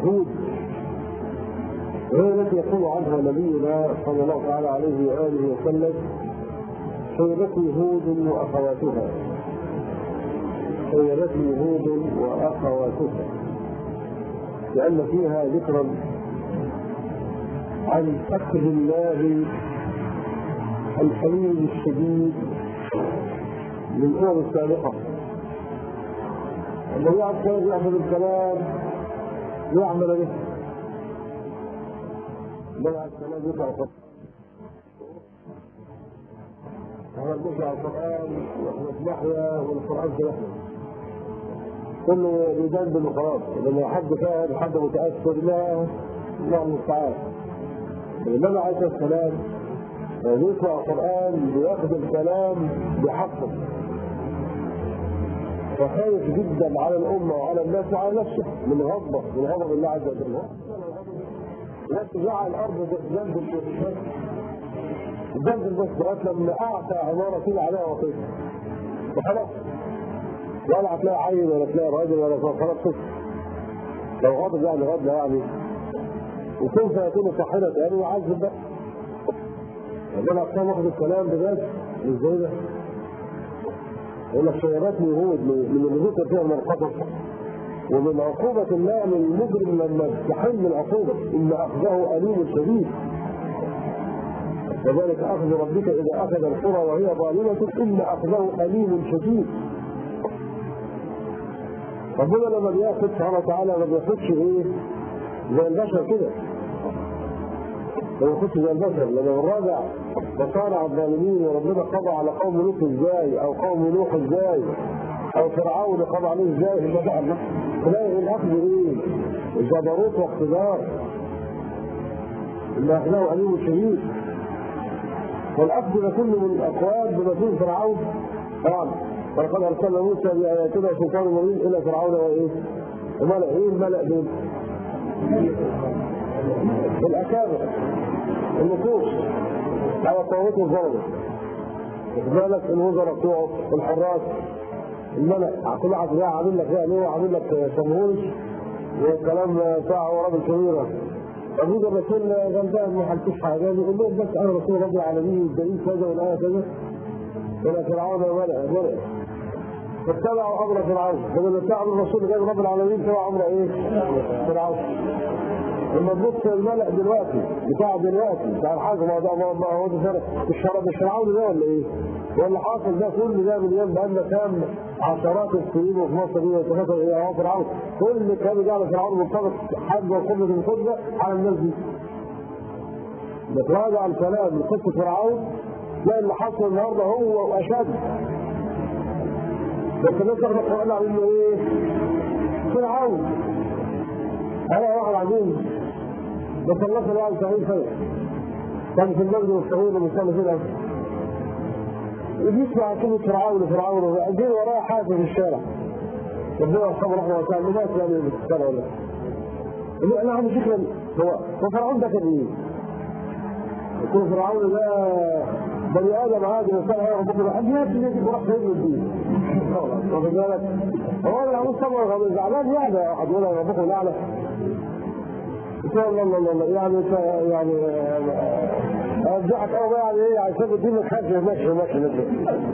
هود وهي التي يقول عنها نبينا صلى الله تعالى عليه واله وسلم سيرتي هود واخواتها سيرتي هود واخواتها لان فيها ذكرا عن فقد الله الحليم الشديد من الامم السابقه الذي يعمل يعمل الكلام يعمل به بلع الكلام يقرا القران هذا بيقرا القران واحنا نحيا والقران في نحيا كله بيدندن وخلاص لما حد فاهم حد متاثر لا الله المستعان النبي عليه الصلاه والسلام بيقرا القران بياخد الكلام بحقه فخايف جدا على الامه وعلى الناس وعلى نفسه من غضبه من غضب الله عز وجل وجعل الارض جنب الشيخ جنب البس لغايه لما اعطى عماره كده عليها وطيف وخلاص ولا هتلاقي عيل ولا تلاقي راجل ولا خلاص كده لو غضب يعني غضب يعني وكيف يكون صاحبة يعني يعذب بقى ربنا اقسام واخد الكلام بجد مش زي ده يقول لك شيراتني هود من اللي ذكر فيها من القصص ومن عقوبة الله للمجرم لما تحل العقوبة إن أخذه أليم شديد وذلك أخذ ربك إذا أخذ القرى وهي ظالمة إن أخذه أليم شديد ربنا لما بياخد سبحانه وتعالى ما بياخدش إيه زي البشر كده ما بياخدش زي البشر لما بنراجع مصارع الظالمين وربنا قضى على قوم لوط ازاي او قوم نوح ازاي او فرعون قضى عليه ازاي في المدى تلاقي الاخذ ايه؟ جبروت واقتدار اللي اخذه عليم شديد والاخذ ده كله من الاقوال بمثل فرعون طبعا ولقد ارسلنا موسى باياتنا سلطان مبين الى فرعون وايه؟ وملأ ايه الملأ دول؟ الاكابر النفوس على طاووس الظلمه بالك الوزراء بتوعه الحراس الملأ كل واحد جاي عامل لك يعني ايه عامل لك تمهيد والكلام بتاعه هو راجل كبيره طب يجي الرسول غلبان ما حلتوش حاجه يقول لهم بس انا رسول رب العالمين الدليل كذا والايه كذا الى فرعون وملأ ملأ فاتبعوا امر فرعون فلما اتبعوا الرسول غير رب العالمين تبع امر ايه؟ فرعون لما تبص الملأ دلوقتي بتاع دلوقتي بتاع الحاج ما ده ما هو ده فرق الشراب الفرعون ده ولا ايه؟ واللي حاصل ده كل ده من يوم بقالنا كام عشرات السنين وفي مصر دي وتفكر ايه هو فرعون كل كان جعل فرعون مرتبط حد وقمه الخطبه على الناس دي نتراجع الكلام من قصه فرعون تلاقي اللي حصل النهارده هو واشد بس الناس تاخد القران على انه ايه؟ فرعون انا واحد عظيم بس الله صلى الله عليه وسلم كان في المسجد والصغير وبيصلي كده يسمع كلمة فرعون وفرعون جه وراه حاجة في الشارع ربنا يرحمه رحمه الله تعالى مات يعني في الشارع ولا اللي انا عندي فكرة هو وفرعون ده كان ايه؟ يكون فرعون ده بني ادم عادي وكان هياخد بكره حد يبني وراح سيدنا الدين واخد بالك؟ هو انا عاوز طبعا زعلان يعني واحد يقول انا ربكم الاعلى الله الله الله يعني يعني ارجعك قوي يعني ايه عشان الدين خارج ماشي ماشي ماشي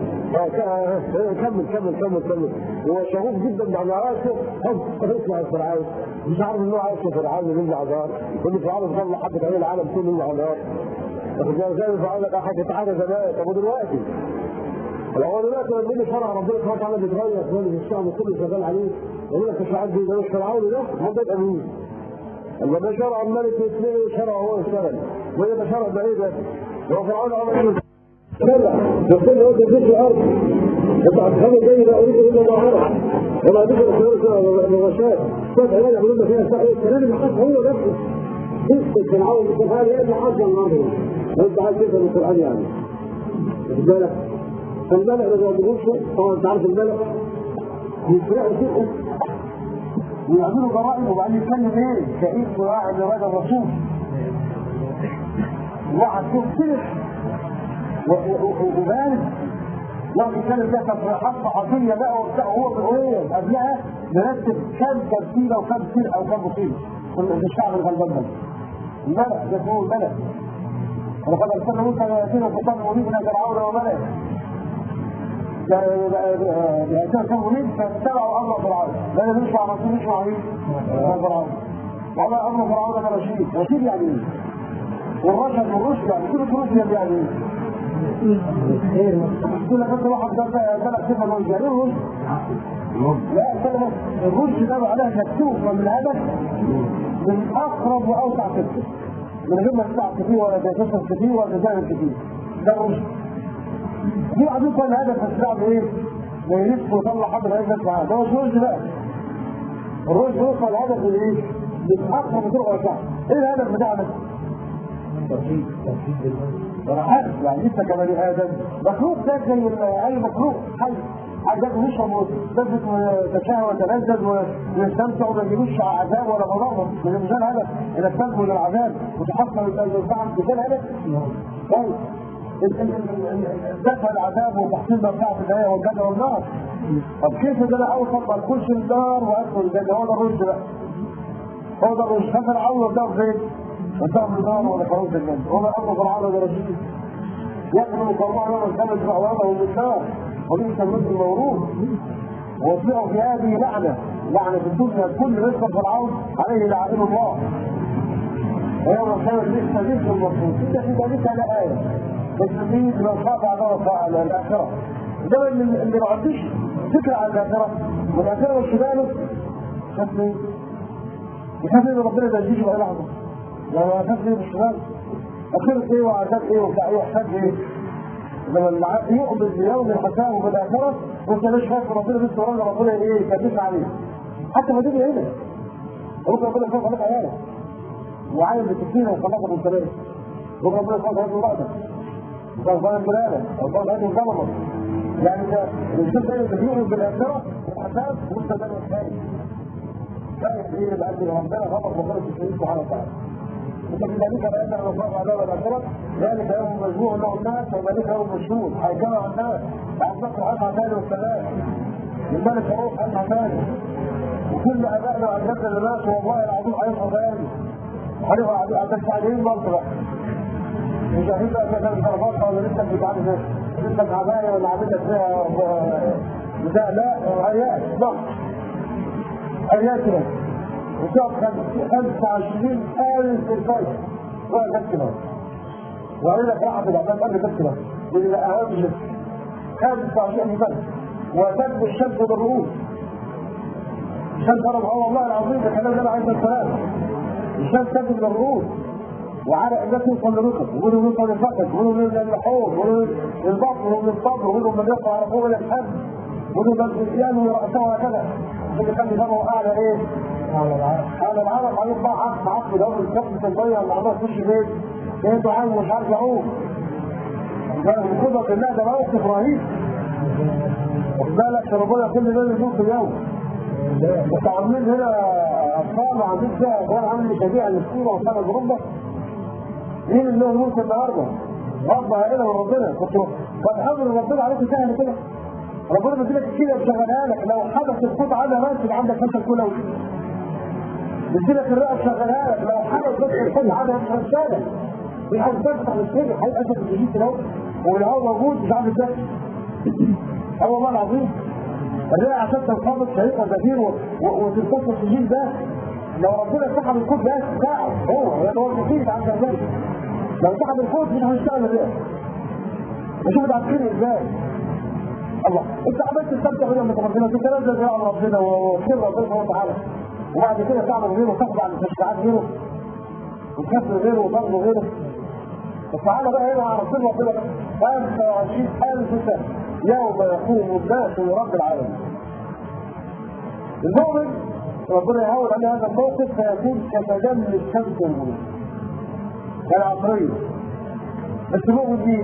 كمل كمل كمل كمل هو شغوف جدا بعناراته هم اسمع الفرعون مش عارف ان هو عايش في فرعون من عذار وان فرعون طلع حد عليه العالم كله من عذار لكن زي فرعون لك حاجه حاجه زمان طب ودلوقتي هو دلوقتي لما يجي شرع ربنا سبحانه وتعالى بيتغير في الشعب كله شغال عليه يقول لك مش عندي ده مش فرعون ده هو ده امين لما شرع الملك يسمعه وشرع هو يشتغل وإذا شرع بعيد هو فرعون عمل شرع يقول له انت في الارض انت هتفهم جاي لا اريد الا ما عرف ولا ذكر الخيار الرشاد كيف علاج يعملون فيها سعي الكلام اللي حصل هو نفسه قصه فرعون القران يا حاجه النهارده وانت عايز تفهم القران يعني واخد بالك فالملك اللي بيضربوش طبعا انت عارف الملك يسرقوا فيهم ويعملوا جرائم وبعدين يتكلم ايه؟ كئيب واحد لراجل رسول واحد كتير وبارد واحد يتكلم فيها تصريحات صحفيه بقى وبتاع هو هو قبلها مرتب كام ترتيبه وكام فرقه وكام مصيبه في الشعب الغلبان الملأ ده اسمه الملأ ولقد ارسلنا موسى ياتينا كتاب مبين الى فرعون وملئه ياتينا كتاب مبين فاتبعوا امر فرعون لا يمشوا على رسول مش مع مين؟ فرعون وما امر فرعون برشيد رشيد يعني ايه؟ والرشد والرشد يعني كل رشد يعني ايه؟ كل بس واحد ده ثلاث صفه من جاريه لا كلمه الرشد ده معناها مكتوب من الهدف من اقرب واوسع صفه من غير ما تدفع كتير ولا تكسر كتير ولا تزعل كتير ده الرشد في واحد يوصل لهدف بس يلعب ايه؟ ما يلف ويطلع حد ما يلبس معاه ده مش رشد بقى الرشد يوصل لهدف الايه؟ من اقرب وطرق واسعه ايه الهدف بتاعنا؟ توحيد توحيد راحات يعني انت كبني ادم مخلوق ده زي اي مخلوق حي عايزك نشرب ونثبت وتشهى وتلذذ ونستمتع وما يجيبوش عذاب ولا مضره من مش الهدف انك تنجو من العذاب وتحصل الانفعال ده الهدف طيب دفع العذاب وتحصيل منفعه في النهايه والجنه والنار طب كيف ان انا اوصل ما اكونش النار وادخل الجنه هو ده الرشد بقى هو ده الرشد ففرعون ده فين؟ قدام النار ولا خروج الجنه هو امر فرعون برشيد يقبل فرعون يوم الخمس اعوامه من النار وبئس الرد المورود ووضعوا في هذه لعنه لعنه في الدنيا كل رزق فرعون عليه لعائن الله ويوم الخمس ليس رزق المفروض انت في ذلك على ايه التسليم من خاف عذاب على الاخره ده اللي اللي ما عندوش فكره عن الاخره والاخره والشمال خاف ليه؟ يخاف ان ربنا ما يجيش بقى لحظه لما خاف ليه بالشمال اخرة ايه وعذاب ايه وبتاع ايه وحساب ايه لما العبد يؤمن بيوم الحساب وبالاخره وانت مش خايف ربنا بس ولا ربنا ايه يكدس عليه حتى ما تيجي هنا ممكن ربنا يخاف عليك عيالك وعايز بتكفينا وخلاص من ثلاثه ممكن ربنا يخاف عليك مراتك وكان ظالم بلادك وكان ظالم ظلمك يعني ده الانسان ده اللي بيؤمن بالاخره والحساب وانت ده الثاني خايف ايه لان ربنا غضب وغلط الشريك سبحانه وتعالى انت في ذلك بان الله عذاب الاخره ذلك يوم مجموع له الناس وذلك يوم مشهود هيجمع الناس اعزكم عنها ثاني والسلام الملك يروح عنها ثاني وكل ابائنا وعزتنا للناس والله العظيم هيصحى ثاني هنبقى قاعدين قاعدين برضه بقى مش عارفين بقى كده الضربات ولا لسه مش عارف ايه لسه العبايه ولا عامل لك فيها بتاع لا عيال ضغط عيال كده وتقعد 25000 في الفايت ولا كده وقال لك راحت العباد قبل كده من الاهم شيء 25000 وتدب الشمس بالرؤوس الشمس انا والله العظيم الكلام ده انا عايز السلام الشمس تدب بالرؤوس وعرق الناس يوصل لركب ويقولوا يوصل للفقد ويقولوا للحوض ويقولوا للبطن ويقولوا للصدر ويقولوا من يقع على فوق الحد ويقولوا للجسيان ورأسه وهكذا اللي كان بيسموا اعلى ايه؟ على العالم اعلى العرب عليهم بقى عقد عقد ده الكف الميه اللي عمال تخش فين؟ ايه تعالوا مش عارف يعوم كان بقدرة الله ده موقف رهيب واخد بالك ربنا كل ليله يشوف في اليوم انت عاملين هنا اطفال وعاملين فيها اخوان عامل مشاريع للسوره وسنه اوروبا مين اللي له الملك النهارده؟ رب هنا من ربنا كنت بتحمل ربنا عليك سهل كده ربنا بيديلك كده مشغلها لك لو حدث الصوت عادة راسب عندك مثل كلوي بيديلك الرئه مشغلها لك لو حدث بس الصوت عادة مش هتشالك مش عايز تفتح السجن هيبقى اسد الجديد كده والهواء موجود مش عارف ازاي اه والله العظيم الرئه عشان تنقبض شهيقه زفير وتنقص السجين ده لو ربنا سحب الكود ده ساعه هو لان هو المفيد عند ذلك لو سحب الكود مش هيشتغل الرئه وشوف العسكري ازاي الله انت عملت تستمتع بنعمة ربنا تتنزل بنعم ربنا وخير ربنا سبحانه وتعالى وبعد كده تعمل غيره وتخضع لتشريعات غيره وتكسر غيره وتغضب غيره فتعالى بقى هنا على رسول ربنا 25000 سنة يوم يقوم الناس لرب العالمين المؤمن ربنا يهون عليه هذا الموقف فيكون كتجلي الشمس والغروب كالعصرية بس مؤمن مين؟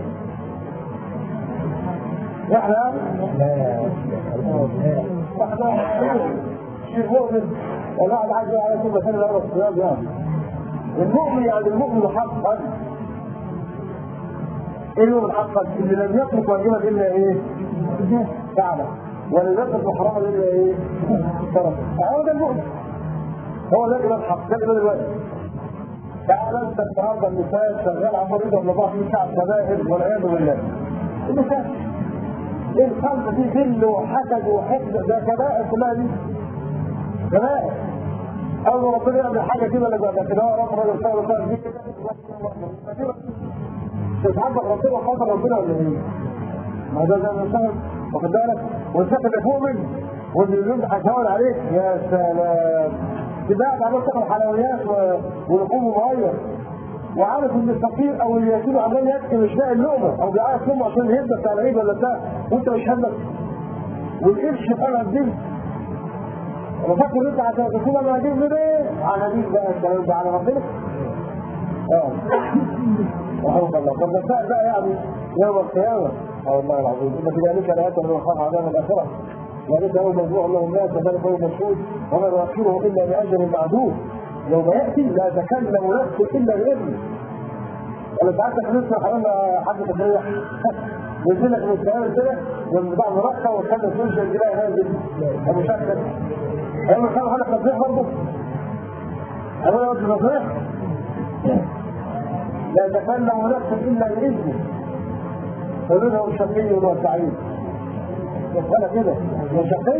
احنا احنا شيء مؤمن الواحد عايز على كل سنه يقرا الصيام يعني المؤمن يعني المؤمن حقا ايه المؤمن حقا اللي لم يترك واجبا الا ايه؟ فعلا ولم يترك محرما الا ايه؟ ترك هو ده المؤمن هو ده اللي بضحك ده اللي دلوقتي تعال انت النهارده المثال شغال عمال يضرب لبعض في شعب كبائر والعياذ بالله المثال القلب فيه ذل وحسد وحقد ده كبائر كلها دي كبائر اول ما ربنا يعمل حاجه كده اللي بقى كده رب راجل صار صار دي كده تتعبد ربنا وخاطر ربنا ولا ايه؟ ما ده زي ما فاهم واخد بالك والشيخ اللي مؤمن واللي يمدح هيتهاون عليك يا سلام تبقى قاعد عمال تاكل حلويات ولحوم مغير وعارف ان الفقير او اليتيم عمال يبكي مش لاقي اللقمه او بيعيط لامه عشان الهبه بتاع العيد ولا بتاع وانت مش همك والقرش طالع الدين انا فاكر انت عشان تقول انا هجيب من ايه؟ على دين بقى الكلام ده على ربنا اه رحمك الله طب ده بقى يعني يوم القيامه اه والله العظيم ان في ذلك لايات من خاف عذاب الاخره ذلك يوم مجموع له الناس وذلك يوم مشهود وما نؤخره الا لاجل معدود يوم ياتي لا تكلم نفس الا باذنه ولا ساعات احنا نسمع قلنا حاجه تدريح ينزل لك من الكلام كده من بتاع مرقه وتخلي تنزل تلاقي نازل ومشكل ايام كانوا حاجه تصريح برضه انا قلت تصريح لا يتكلم نفس الا باذنه فمنه الشقي والسعيد ولا كده يا شقي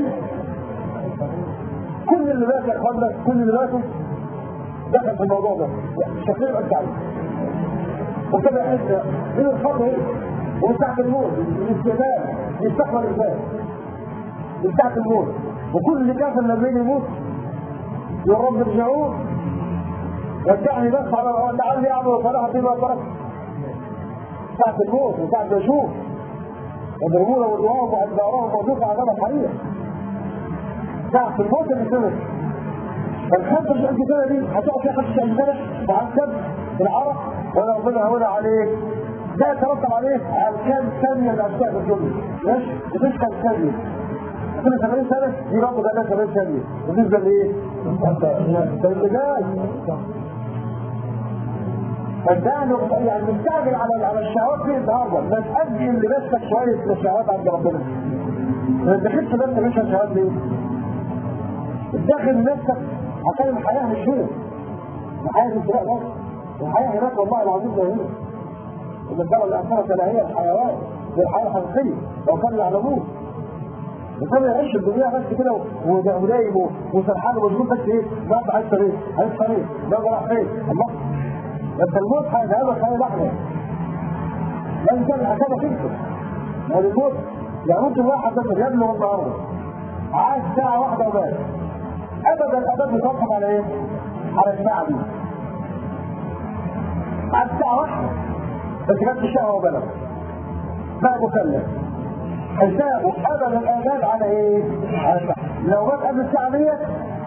كل اللي مات يا اخوانا كل اللي ماتوا دخل في الموضوع ده الشقي والسعيد وكده يحس من الفضل ايه ومن تحت الموت الاستقبال يستقبل الانسان من تحت الموت وكل كافر لما يجي يموت يا رب ارجعوه رجعني بس على لعلي اعمل صلاحه فيما تركت ساعة الموت وساعة ما يشوف يضربون وجوههم وادبارهم وذوق عذاب الحريق ساعة الموت اللي سنة فالخمسة مش قد سنة دي هتقعد فيها 25 سنة معذب بالعرق ولا ربنا هون عليك ده يترتب عليه على كام ثانية من أجزاء الدنيا ماشي بتشكل ثانية كل 70 سنة دي برضه ده 70 ثانية بالنسبة لإيه؟ ده اللي جاي فانت يعني مستعجل على على الشهوات دي النهارده ما تأجل لنفسك شويه من الشهوات عند ربنا ما تدخلش نفسك مش الشهوات دي تدخل نفسك عشان الحياه مش هنا الحياه في الفراق بس الحياه هناك والله العظيم ده هنا ان الدار الاخره لا هي الحيوان هي الحياه الحقيقيه لو كانوا يعلمون الانسان يعيش الدنيا بس كده ونايم وسرحان ومجنون بس ايه؟ ما عايز طريق عايز طريق ما راح فين؟ الله انت الموت حاجه هذا خيال لحظه لازم تعمل حسابك انت يعني الموت يعني ممكن واحد مثلا يبلغ النهارده عاش ساعه واحده ومات ابدا الابد بيصفق على ايه؟ على الساعه دي عاش ساعه واحده بس جت الشهوه وبلغ بقى مكلف حسابه ابدا الابد على ايه؟ على الساعه لو مات قبل الساعه ديت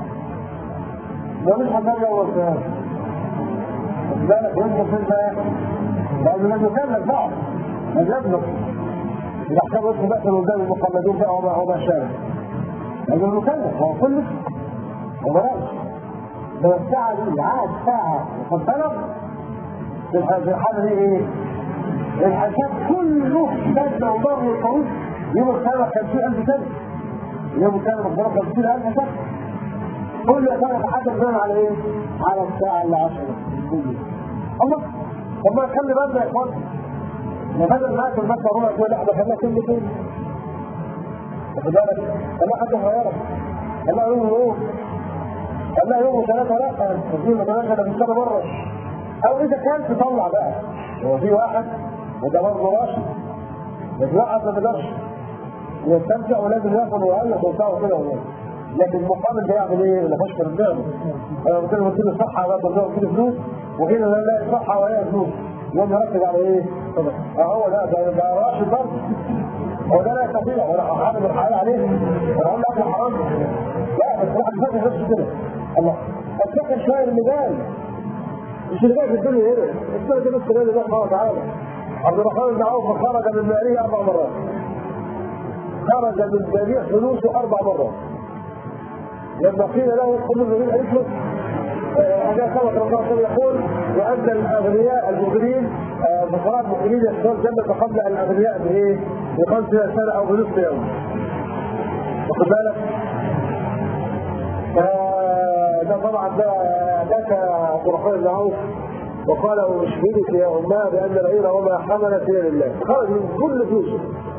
ملوش حمام يوم القيامه بالك وانت في البيان لانه لم يكلف بعض لم يبلغ اذا احتاج اسمه بقى قدام المخلدون بقى وما وما شابه لانه مكلف هو كلف هو راجل لو الساعه دي عاد ساعه وقد بلغ في الحاله دي ايه؟ الحساب كله بدل وضر وطويل يوم القيامه 50000 سنه يوم القيامه مقدار 50000 سنه كل سنه تحدث بناء على ايه؟ على الساعه اللي 10 الله طب ما خلي بالنا يا اخوان ما بدل ما اكل مثلا ربع كيلو لحمه خليها كل كيلو واخد بالك خليها حد صغيره خليها يوم ويوم خليها يوم وثلاثه لا في ثلاثه ده في السنه مره او اذا كان تطلع بقى هو في واحد وده برضه راشد بس واحد ما بيقدرش يستمتع ولازم ياكل ويعيط وبتاع كده ويعمل لكن المقابل ده يعمل ايه؟ اللي خش من النعمه انا قلت له قلت له صحه بقى قلت له فلوس وهنا لا لا صحه وهي فلوس يوم يركز على ايه؟ اهو ده ده ده راشد برضه هو ده لا يستطيع ولا حامل الحياه عليه ولا اقول لك حرام لا بس واحد فاكر نفسه كده الله اتذكر شويه اللي جاي مش اللي جاي في الدنيا هنا السنه دي بس اللي سبحانه وتعالى عبد الرحمن بن عوف خرج من ماله اربع مرات خرج من جميع فلوسه اربع مرات لما قيل له كل الذين قالت له أنا خلق الله تعالى يقول وأن الأغنياء المجرمين فقراء المجرمين يدخلون الجنة قبل الأغنياء بإيه؟ بخمس سنة أو بنصف يوم. واخد بالك؟ طبعا ده اتاك عبد الرحمن بن عوف وقال اشهدك يا اماه بان العير وما حملت هي لله خرج من كل فلوسه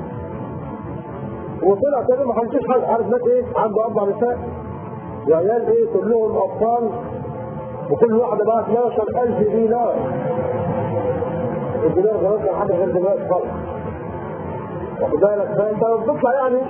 وطلع كده ما خلصش حاجه عارف مات ايه عنده اربع نساء وعيال ايه كلهم ابطال وكل واحده بقى 12000 دينار الدينار خلاص كان حاجه غير دلوقتي خالص واخد بالك فانت بتطلع يعني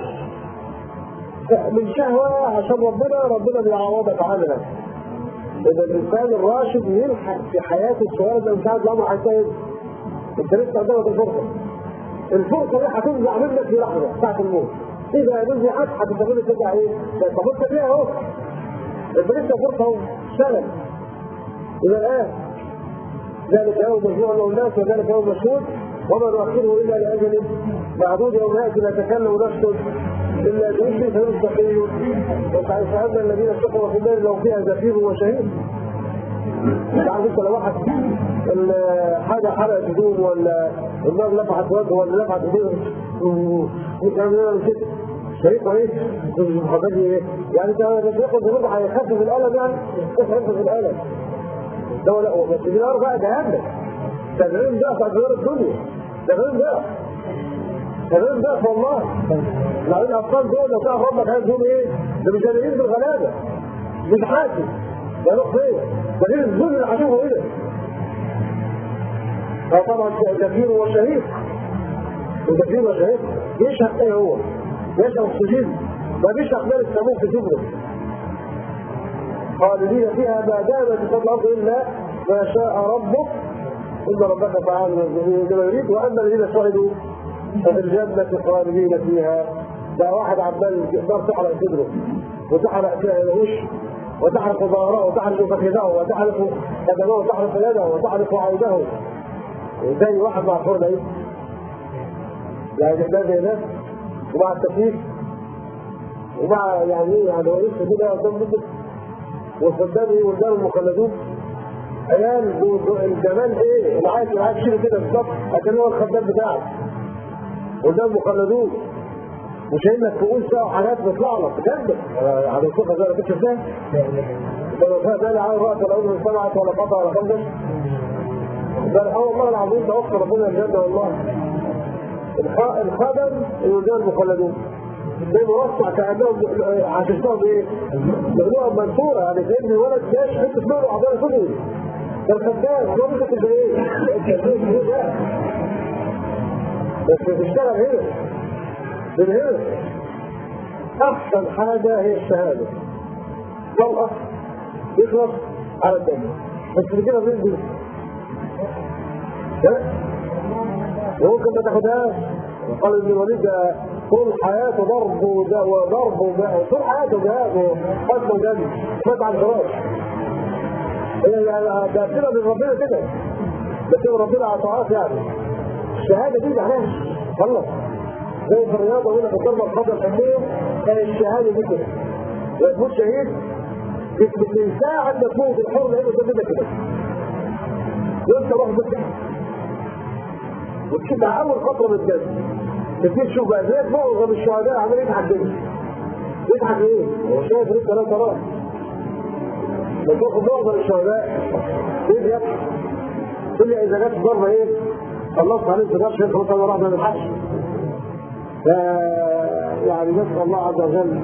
من شهوه عشان ربنا ربنا بيعوضك عنها إذا الإنسان الراشد يلحق في حياته الصغيرة ده مش عارف الأمر هينتهي أنت لسه قدامك الفرصة الفرصة دي هتنزع منك في لحظة ساعة الموت إذا نزعت هتستفيد ترجع إيه؟ طب أنت فيها أهو أنت لسه فرصة أهو سنة إلى الآن ذلك يوم مجموع له الناس وذلك يوم مشهود وما نؤخره إلا لأجل معدود يوم يأتي لا تكلم نفس إلا بإذنه فيستقيم وسيسألنا الذين اتقوا في النار لو فيها زفير وشهيد عارف انت لو واحد حاجه حرقت هدوم ولا النار لفحت وجهه ولا لفحت هدوم وكان لنا كده شريك ايه؟ المخاطر ايه؟ يعني انت تاخد ذنوب هيخفف الالم يعني تخفف الالم ده لا بس دي نار بقى جهنم 70 ضعف ادوار الدنيا 70 ضعف 70 ضعف والله لو الاطفال دول لو تعرف ربك هيدوم ايه؟ ده مش قادرين بالغلابه مش حاسس ده روح فين؟ ده غير الظلم اللي هشوفه هنا فطبعا كثير وشهيد وكثير وشهيد يشهد ايه هو؟ يشهد اكسجين ما فيش اخبار السموم في جبله خالدين فيها ما دامت في الارض الا ما شاء ربك ان ربك فعال لما يريد واما الذين شهدوا ففي الجنه خالدين فيها ده واحد عمال النار تحرق صدره وتحرق وشه وتحرق ظهره وتحرق فخذه وتحرق قدمه وتحرق يده وتحرق عينه زي واحد مع فرن ايه يعني ده زي ده ومع التكليف ومع يعني ايه يعني هو لسه كده قدام جدا وقدام ايه قدام المخلدون عيال الجمال ايه العايش العايش كده كده بالظبط عشان هو الخدام بتاعك قدام المخلدون وشايل لك تقول ساعة حاجات بتطلع لك بجد على الصفة زي ما كنت شفتها لو فيها بالي على الرأس ولا أذن سمعت ولا قطع ولا خمسة بل اه والله العظيم ده أخر ربنا الجنة والله الخدم الولدان المخلدون زي مرصع كأنهم عششتهم بإيه؟ مغلوبة منصورة يعني سيدني ولد جاش حتة ماله عضلة كله ده الخدام هو مش كنت ايه؟ التنفيذ ايه ده؟ بس بتشتغل هنا من هنا احسن حاجة هي الشهادة طلقة يخلص على الدم بس كده بينزل وممكن ما تاخدهاش قال ابن الوليد ده طول حياته ضرب وضرب طول حياته جهاد وقتل ودم مات على الفراش هي يعني ده كده من ربنا كده ده كده ربنا على طاعات يعني الشهاده دي معناها خلص زي في الرياضه هنا في الضربه الخضراء الحميه كان الشهاده دي كده وتموت شهيد من ساعه ما تموت الحر هنا ده كده وانت روح بك وتشوف مع اول خطره من الجنه تبتدي تشوف بقى زي معظم الشهداء عمال يضحك كده يضحك ايه؟ هو شايف ليه ثلاثة راس لما تاخد معظم الشهداء ايه بيضحك؟ تقول لي اذا جت ضربه ايه؟ خلصت عليه في نفسه خلاص انا راح ما نضحكش ف يعني نسال الله عز وجل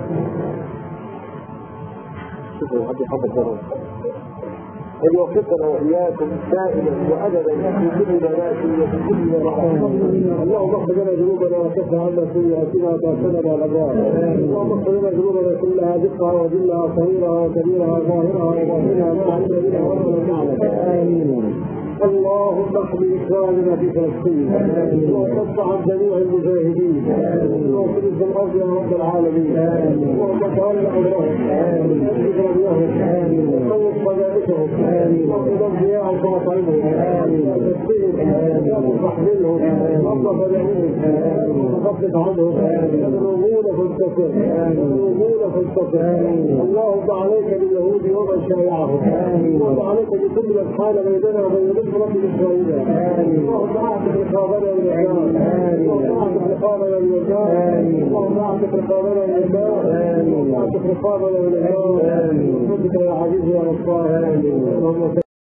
شوفوا حد يحفظ ضربه أن يوفقنا وإياكم دائما وأبدا في كل مناسي وفي كل مرحلة اللهم اغفر لنا ذنوبنا وكف عنا سيئاتنا وتوفنا مع الأبرار اللهم اغفر لنا ذنوبنا كلها دقها وجلها صغيرها وكبيرها ظاهرها وباطنها ما علمنا منها وما لم نعلم آمين اللهم احمي اخواننا في فلسطين وصف عن جميع المجاهدين واغفر في الارض يا رب العالمين اللهم تول امرهم واجب رضيهم وخلص صدائقهم واغفر انبياءهم ومطعمهم وزكهم واحملهم نظف دمهم وخفف عنهم الرجول فانتصر الرجول فانتصر اللهم عليك باليهود ومن شايعهم وعليك عليك بكل من حال بيننا وبين رزق رب اسرائيل اللهم اعتق رقابنا من النار اللهم اعتق رقابنا من النار اللهم اعتق رقابنا من النار اللهم اعتق رقابنا من النار بفضلك يا عزيز يا غفار اللهم